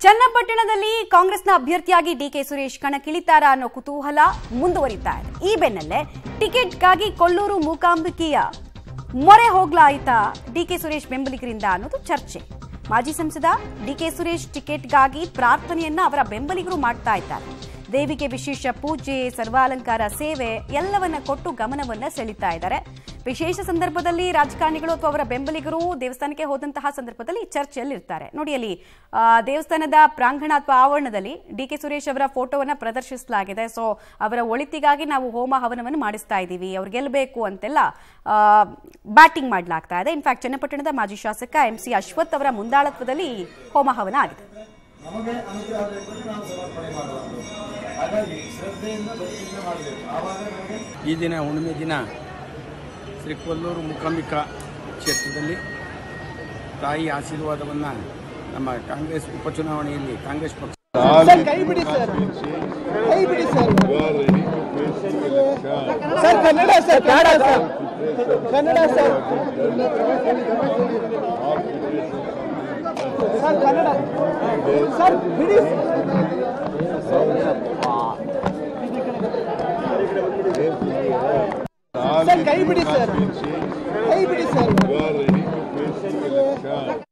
ಚನ್ನಪಟ್ಟಣದಲ್ಲಿ ಕಾಂಗ್ರೆಸ್ನ ಅಭ್ಯರ್ಥಿಯಾಗಿ ಡಿಕೆ ಸುರೇಶ್ ಕಣಕ್ಕಿಳಿತಾರಾ ಅನ್ನೋ ಕುತೂಹಲ ಮುಂದುವರಿತಾ ಇದೆ ಈ ಬೆನ್ನಲ್ಲೇ ಟಿಕೆಟ್ಗಾಗಿ ಕೊಲ್ಲೂರು ಮೂಕಾಂಬಿಕೆಯ ಮೊರೆ ಹೋಗ್ಲಾಯಿತಾ ಡಿಕೆ ಸುರೇಶ್ ಬೆಂಬಲಿಗರಿಂದ ಅನ್ನೋದು ಚರ್ಚೆ ಮಾಜಿ ಸಂಸದ ಡಿಕೆ ಸುರೇಶ್ ಟಿಕೆಟ್ಗಾಗಿ ಪ್ರಾರ್ಥನೆಯನ್ನ ಅವರ ಬೆಂಬಲಿಗರು ಮಾಡ್ತಾ ಇದ್ದಾರೆ ದೇವಿಗೆ ವಿಶೇಷ ಪೂಜೆ ಸರ್ವಾಲಂಕಾರ ಸೇವೆ ಎಲ್ಲವನ್ನ ಕೊಟ್ಟು ಗಮನವನ್ನ ಸೆಳೀತಾ ಇದ್ದಾರೆ ವಿಶೇಷ ಸಂದರ್ಭದಲ್ಲಿ ರಾಜಕಾರಣಿಗಳು ಅಥವಾ ಅವರ ಬೆಂಬಲಿಗರು ದೇವಸ್ಥಾನಕ್ಕೆ ಹೋದಂತಹ ಸಂದರ್ಭದಲ್ಲಿ ಚರ್ಚೆಯಲ್ಲಿ ಇರ್ತಾರೆ ನೋಡಿ ಅಲ್ಲಿ ಆ, ದೇವಸ್ಥಾನದ ಪ್ರಾಂಗಣ ಅಥವಾ ಆವರಣದಲ್ಲಿ ಡಿ ಕೆ ಸುರೇಶ್ ಅವರ ಫೋಟೋವನ್ನ ಪ್ರದರ್ಶಿಸಲಾಗಿದೆ ಸೊ ಅವರ ಒಳಿತಿಗಾಗಿ ನಾವು ಹೋಮ ಹವನವನ್ನು ಮಾಡಿಸ್ತಾ ಇದ್ದೀವಿ ಅವ್ರು ಗೆಲ್ಲಬೇಕು ಅಂತೆಲ್ಲ ಬ್ಯಾಟಿಂಗ್ ಮಾಡಲಾಗ್ತಾ ಇದೆ ಇನ್ಫ್ಯಾಕ್ಟ್ ಚನ್ನಪಟ್ಟಣದ ಮಾಜಿ ಶಾಸಕ ಎಂ ಸಿ ಅಶ್ವಥ್ ಅವರ ಮುಂದಾಳತ್ವದಲ್ಲಿ ಈ ಹೋಮ ಹವನ ಆಗಿದೆ ನಮಗೆ ಅನುಗ್ರಹ ಬೇಕು ಅಂದ್ರೆ ನಾವು ಸಮರ್ಪಣೆ ಮಾಡಬಾರ್ದು ಹಾಗಾಗಿ ಶ್ರದ್ಧೆಯಿಂದ ಭಕ್ತಿಯಿಂದ ಮಾಡಬೇಕು ಆವಾಗ ನಮಗೆ ಈ ದಿನ ಹುಣ್ಣಿಮೆ ದಿನ ಶ್ರೀ ಕೊಲ್ಲೂರು ಮೂಕಾಂಬಿಕಾ ಕ್ಷೇತ್ರದಲ್ಲಿ ತಾಯಿ ಆಶೀರ್ವಾದವನ್ನು ನಮ್ಮ ಕಾಂಗ್ರೆಸ್ ಉಪಚುನಾವಣೆಯಲ್ಲಿ ಕಾಂಗ್ರೆಸ್ ಪಕ್ಷ ಸರ್ ಕೈ ಬಿಡಿ ಸರ್ ಕೈ ಬಿಡಿ sir sir Kannada sir Kannada sir Kannada sir sir Kannada sir ಬಿಡಿ ಸರ್ ಕೈ ಬಿಡಿ ಸರ್ ಕೈ ಬಿಡಿ ಸರ್